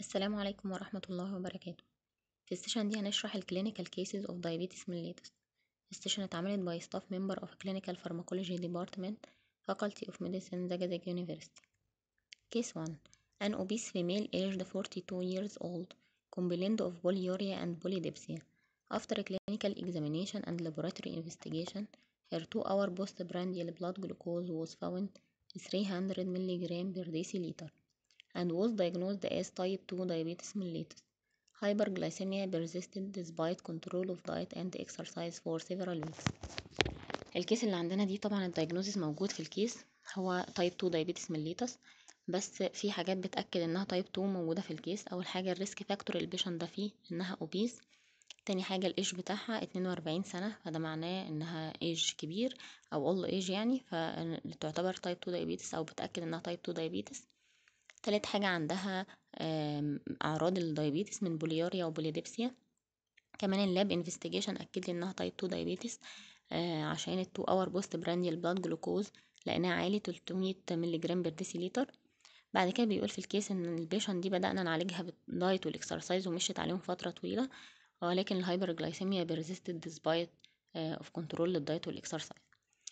السلام عليكم ورحمة الله وبركاته في السيشن دي هنشرح ال clinical cases of diabetes mellitus السيشن اتعملت by staff member of clinical pharmacology department faculty of medicine Zagazig University case 1 an obese female aged 42 years old complained of polyuria and polydipsia after clinical examination and laboratory investigation her 2 hour postprandial blood glucose was found 300 mg per deciliter and was diagnosed as type 2 diabetes mellitus. Hyperglycemia persisted despite control of diet and exercise for several weeks. الكيس اللي عندنا دي طبعا الدايجنوزيس موجود في الكيس هو تايب 2 diabetes mellitus بس في حاجات بتأكد انها تايب 2 موجودة في الكيس اول حاجة الريسك فاكتور البيشنت ده فيه انها اوبيز تاني حاجة الايج بتاعها 42 سنة فده معناه انها ايج كبير او اول ايج يعني فتعتبر تايب 2 diabetes او بتأكد انها تايب 2 diabetes تالت حاجة عندها أعراض الدايابيتس من بوليوريا وبوليديبسيا كمان اللاب انفستيجيشن أكد لي إنها تايب 2 دايابيتس عشان ال 2 اور بوست برانديال بلاد جلوكوز لقيناه عالي 300 مللي جرام بر ديسيليتر بعد كده بيقول في الكيس ان البيشن دي بدأنا نعالجها بالدايت والاكسرسايز ومشيت عليهم فترة طويلة ولكن الهايبرجلايسيميا بيرزيستد ديسبايت اوف كنترول للدايت والاكسرسايز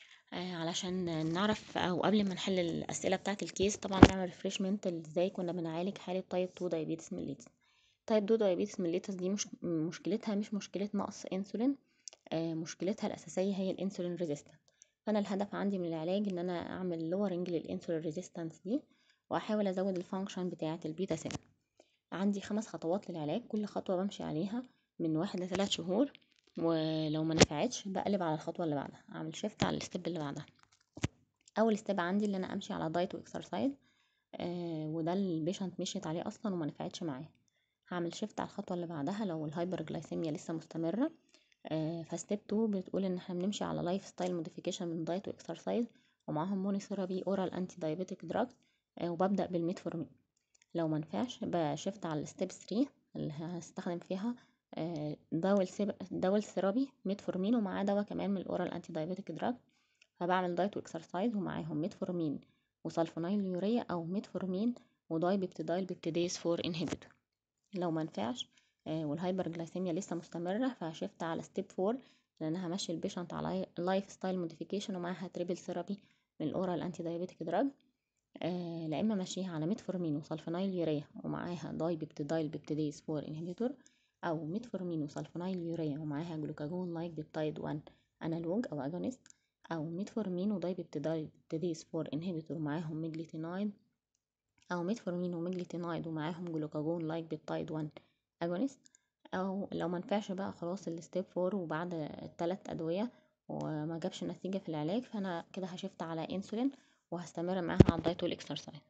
علشان نعرف او قبل ما نحل الاسئله بتاعه الكيس طبعا نعمل ريفريشمنت ازاي كنا بنعالج حاله تايب 2 دايابيتس ميليتس تايب 2 دايابيتس ميليتس دي مش مشكلتها مش مشكله نقص انسولين مشكلتها الاساسيه هي الانسولين ريزيستنس فانا الهدف عندي من العلاج ان انا اعمل لورنج للانسولين ريزيستنس دي واحاول ازود الفانكشن بتاعه البيتا سيل عندي خمس خطوات للعلاج كل خطوه بمشي عليها من واحد لثلاث شهور ولو ما نفعتش بقلب على الخطوه اللي بعدها اعمل شيفت على الستيب اللي بعدها اول ستيب عندي اللي انا امشي على دايت واكسرسايز آه وده البيشنت مشيت عليه اصلا وما نفعتش معاه هعمل شيفت على الخطوه اللي بعدها لو الهايبر جلايسيميا لسه مستمره آه فستيب 2 بتقول ان احنا بنمشي على لايف ستايل موديفيكيشن من دايت واكسرسايز ومعاهم مونوثيرابي اورال انتي دايابيتيك دراجز آه وببدا بالميتفورمين لو ما نفعش بشيفت على الستيب 3 اللي هستخدم فيها دول سيب... دول ثيرابي ميتفورمين ومعاه دواء كمان من الاورال انتي دايابيتيك دراج فبعمل دايت واكسرسايز ومعاهم ميتفورمين وسلفونيل يوريا او ميتفورمين وداي بيبتيدايل بيبتيديز فور انهبيتور لو ما نفعش آه والهايبر جلايسيميا لسه مستمره فهشفت على ستيب 4 لان انا همشي البيشنت على لايف ستايل موديفيكيشن ومعاها تريبل ثيرابي من الاورال انتي دايابيتيك دراج آه لا اما ماشيها على ميتفورمين وسلفونيل يوريا ومعاها داي بيبتيدايل بيبتيديز فور انهبيتور او ميتفورمين وسلفونيل يوريا ومعاها جلوكاجون لايك بيبتايد 1 انالوج او اجونست او ميتفورمين وداي بيبتيدايد بيبتيديز 4 انهبيتور ومعاهم ميجليتينايد او ميتفورمين وميجليتينايد ومعاهم جلوكاجون لايك بيبتايد 1 اجونست او لو ما نفعش بقى خلاص الستيب 4 وبعد الثلاث ادويه وما جابش نتيجه في العلاج فانا كده هشفت على انسولين وهستمر معاها على الدايت والاكسرسايز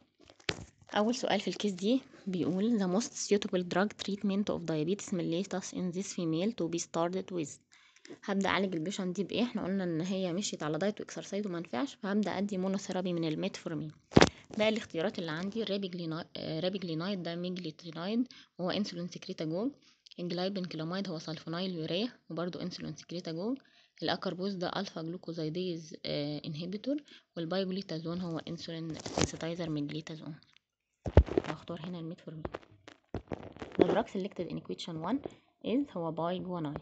أول سؤال في الكيس دي بيقول the most suitable drug treatment of diabetes mellitus in this female to be started with هبدأ أعالج البيشنت دي بإيه؟ احنا قلنا إن هي مشيت على دايت وإكسرسايز ومنفعش فهبدأ أدي مونوثيرابي من الميتفورمين باقي الاختيارات اللي عندي رابيجلينايد ده ميجليتينايد وهو انسولين سكريتاجول الجلايبين كلاميد هو سلفونيل يوريا وبرضه انسولين سكريتاجول الاكربوز ده الفا جلوكوزايديز اه انهبيتور والبايجليتازون هو انسولين سنسيتايزر من جليتازون هختار هنا الميتفورمين The drug selected in equation 1 is هو biguanide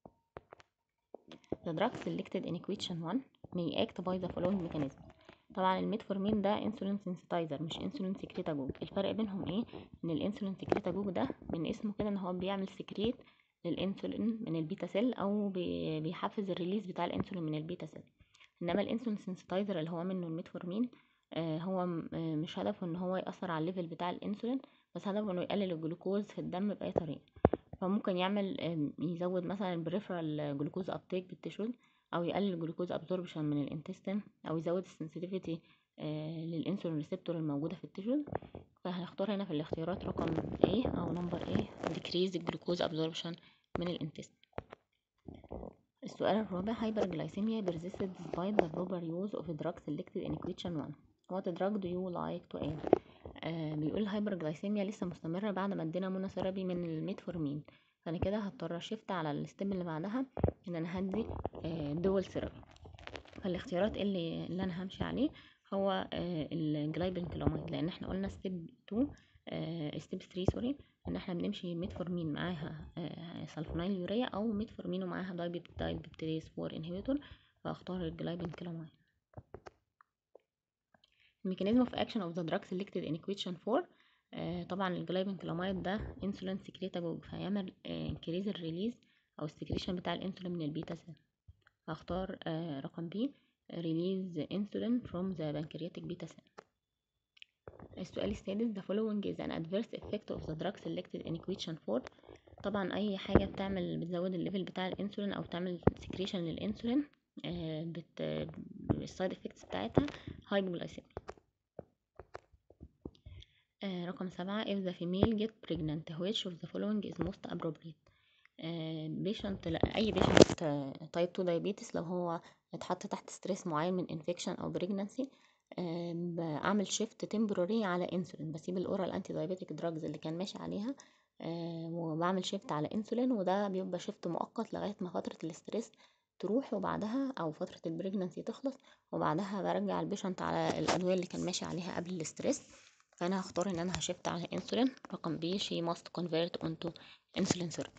The drug selected in equation 1 may act by the following mechanism طبعا الميتفورمين ده انسولين سنسيتايزر مش انسولين سكريتاجوج الفرق بينهم ايه ان الانسولين سكريتاجوج ده من اسمه كده ان هو بيعمل سكريت للانسولين من البيتا سيل او بيحفز الريليز بتاع الانسولين من البيتا سيل انما الانسولين سنسيتايزر اللي هو منه الميتفورمين هو مش هدفه ان هو يأثر على الليفل بتاع الانسولين بس هدفه انه يقلل الجلوكوز في الدم بأي طريقة فممكن يعمل يزود مثلا البريفرال جلوكوز ابتيك بالتشوز او يقلل الجلوكوز ابزوربشن من الانتستين او يزود السنسيتيفيتي للانسولين ريسبتور الموجودة في التشوز فهنختار هنا في الاختيارات رقم A او نمبر A decrease الجلوكوز absorption من الانتستين السؤال الرابع hyperglycemia persisted despite the proper use of a drug selected in equation 1 what drug do you like to add آه بيقول الهايبرجلايسيميا لسه مستمرة بعد ما ادينا مونوثيرابي من الميتفورمين فانا كده هضطر اشيفت على الستيب اللي بعدها ان انا هدي آه دول ثيرابي فالاختيارات اللي اللي انا همشي عليه هو آه الجلايبين كلاميد لان احنا قلنا ستيب 2 ستيب 3 سوري ان احنا بنمشي ميتفورمين معاها سلفونيل يوريا او ميتفورمين ومعاها دايبيبتيديز 4 انهبيتور فاختار الجلايبين كلاماين الميكانيزم اوف اكشن اوف ذا دراج سيلكتد ان equation 4 آه طبعا الجلايبين كلامايد ده انسولين سكريتاجوج فيعمل انكريز الريليز او السكريشن بتاع الانسولين من البيتا سيل هختار آه رقم بي ريليز انسولين from the pancreatic beta cell السؤال السادس the following is an adverse effect of the drug selected in equation 4 طبعا اي حاجة بتعمل بتزود الليفل بتاع الانسولين او تعمل سكريشن للانسولين آه بت السايد افكتس بتاعتها هايبوغلايسيميا آه رقم سبعة if the female get pregnant which of the following is most appropriate آه patient اي patient تايب 2 diabetes لو هو اتحط تحت ستريس معين من infection او pregnancy آه بعمل شيفت تمبروري على انسولين بسيب الاورال انتي دايابيتيك دراجز اللي كان ماشي عليها آه وبعمل شيفت على انسولين وده بيبقى شيفت مؤقت لغايه ما فتره الاستريس تروح وبعدها او فتره البريجنانسي تخلص وبعدها برجع البيشنت على الادويه اللي كان ماشي عليها قبل الاستريس فانا هختار ان انا هشفت على انسولين رقم بي she must convert onto insulin therapy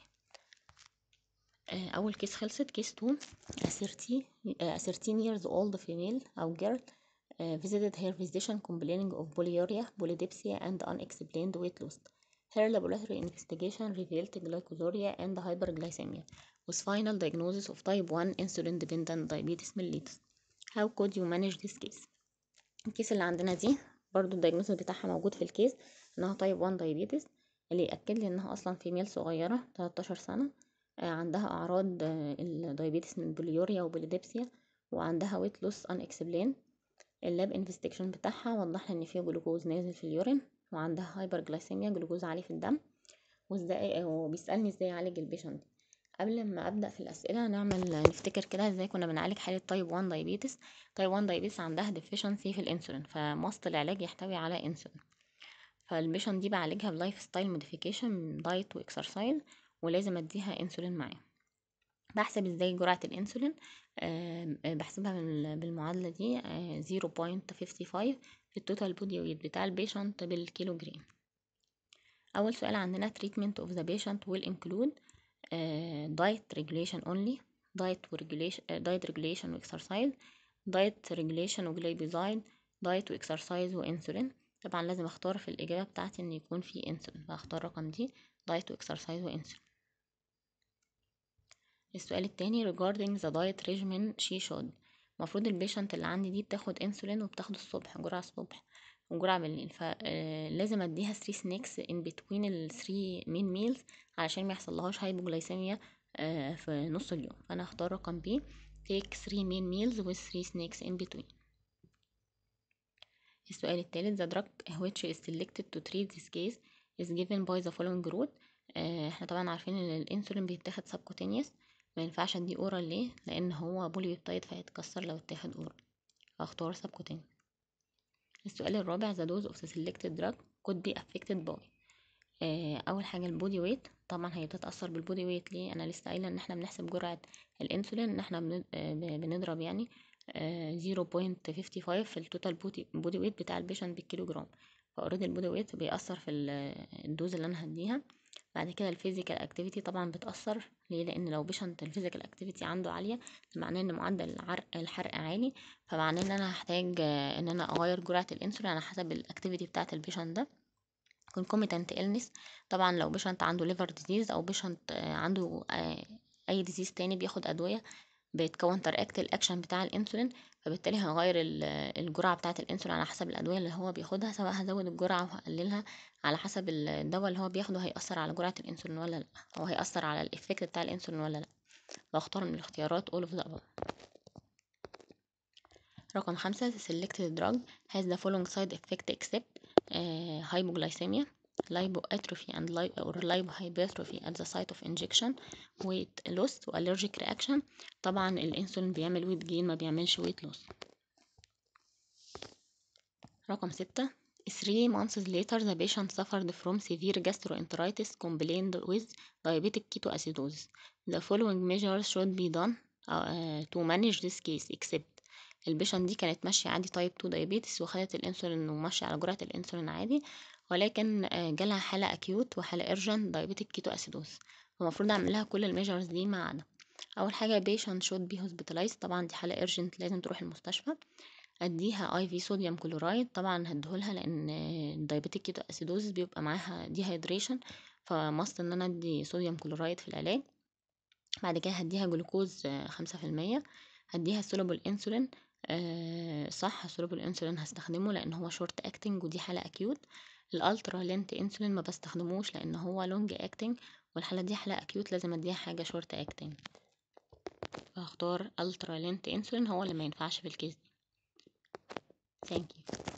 اول كيس خلصت كيس 2 a 30 a 13 years old female او girl uh, visited her physician complaining of polyuria polydipsia and unexplained weight loss her laboratory investigation revealed glycosuria and hyperglycemia with final diagnosis of type 1 insulin dependent diabetes mellitus how could you manage this case الكيس اللي عندنا دي برضو الدايجنوستس بتاعها موجود في الكيس انها تايب 1 دايابيتس اللي يأكد لي انها اصلا فيميل صغيرة 13 سنة آه عندها اعراض آه الدايابيتس من بوليوريا وبوليديبسيا وعندها ويت لوس ان اكسبلين اللاب انفستيكشن بتاعها وضح لي ان فيه جلوكوز نازل في اليورين وعندها هايبر جلايسيميا جلوكوز عالي في الدم وازاي وبيسألني ازاي اعالج البيشنت قبل ما ابدا في الاسئله نعمل نفتكر كده ازاي كنا بنعالج حاله تايب 1 دايابيتس تايب 1 دايابيتس عندها ديفيشنسي في الانسولين فمصل العلاج يحتوي على انسولين فالبيشنت دي بعالجها بلايف ستايل موديفيكيشن دايت واكسرسايز ولازم اديها انسولين معاه بحسب ازاي جرعه الانسولين أه بحسبها بالمعادله دي أه 0.55 في التوتال بودي ويت بتاع البيشنت بالكيلو جرام اول سؤال عندنا treatment of the patient will include Uh, diet regulation only diet regulation uh, diet regulation واكسرسايز diet regulation وجلايبوزايد diet واكسرسايز وانسولين طبعا لازم اختار في الاجابه بتاعتي ان يكون في انسولين فاختار رقم دي diet واكسرسايز وانسولين السؤال التاني regarding the diet regimen she should المفروض البيشنت اللي عندي دي بتاخد انسولين وبتاخده الصبح جرعه الصبح وجرعة بالليل فلازم اديها 3 سناكس ان بتوين ال 3 مين ميلز علشان ما يحصلهاش هايبوجلايسيميا في نص اليوم فانا هختار رقم بي take 3 main meals with 3 snacks in between السؤال الثالث the drug which is selected to treat this case is given by the following route احنا طبعا عارفين ان الانسولين بيتاخد subcutaneous ما ينفعش اديه اورال ليه لان هو بوليبيبتايد فهيتكسر لو اتاخد اورال هختار subcutaneous السؤال الرابع the dose of the selected drug could be affected by آه اول حاجه البودي ويت طبعا هي بتتاثر بالبودي ويت ليه انا لسه قايله ان احنا بنحسب جرعه الانسولين ان احنا بنضرب يعني آه 0.55 في التوتال بودي, بودي ويت بتاع البيشنت بالكيلو جرام فاوريدي البودي ويت بيأثر في الدوز اللي انا هديها بعد كده الفيزيكال اكتيفيتي طبعا بتأثر ليه لان لو بيشنت الفيزيكال اكتيفيتي عنده عالية معناه ان معدل العرق الحرق عالي فمعناه ان انا هحتاج ان انا اغير جرعة الانسولين على حسب الاكتيفيتي بتاعة البيشنت ده concomitant illness طبعا لو بيشنت عنده liver disease او بيشنت عنده اي ديزيز تاني بياخد ادوية بتكونتر اكت الاكشن بتاع الانسولين فبالتالي هغير الجرعة بتاعة الانسولين على حسب الادوية اللي هو بياخدها سواء هزود الجرعة وهقللها على حسب الدواء اللي هو بياخده هيأثر على جرعة الانسولين ولا لا او هيأثر على الافكت بتاع الانسولين ولا لا بختار من الاختيارات all of the above رقم خمسة selected drug has the following side effect except uh, hypoglycemia lipoatrophy and lipo or lipohypertrophy at the site of injection weight loss و allergic reaction طبعا الانسولين بيعمل weight gain ما بيعملش weight loss رقم ستة three months later the patient suffered from severe gastroenteritis combined with diabetic ketoacidosis the following measures should be done uh, to manage this case except البيشنت دي كانت ماشية عادي تايب 2 دايابيتس وخدت الانسولين وماشية على جرعة الانسولين عادي ولكن آه، جالها حالة أكيوت وحالة urgent diabetic ketoacidosis فالمفروض أعمل لها كل الميجرز دي ما عدا أول حاجة patient should be hospitalized طبعا دي حالة urgent لازم تروح المستشفى اديها اي في صوديوم كلورايد طبعا هديهولها لان الدايبيتيك كيتواسيدوزس بيبقى معاها ديهايدريشن فماست ان انا ادي صوديوم كلورايد في العلاج بعد كده هديها جلوكوز خمسة في المية هديها سولوبل انسولين آه صح سولوبل انسولين هستخدمه لان هو شورت اكتنج ودي حالة اكيوت الالترا لينت انسولين ما بستخدموش لان هو لونج اكتنج والحالة دي حالة اكيوت لازم اديها حاجة شورت اكتنج فهختار الترا لينت انسولين هو اللي ما ينفعش في الكيس دي ثانك يو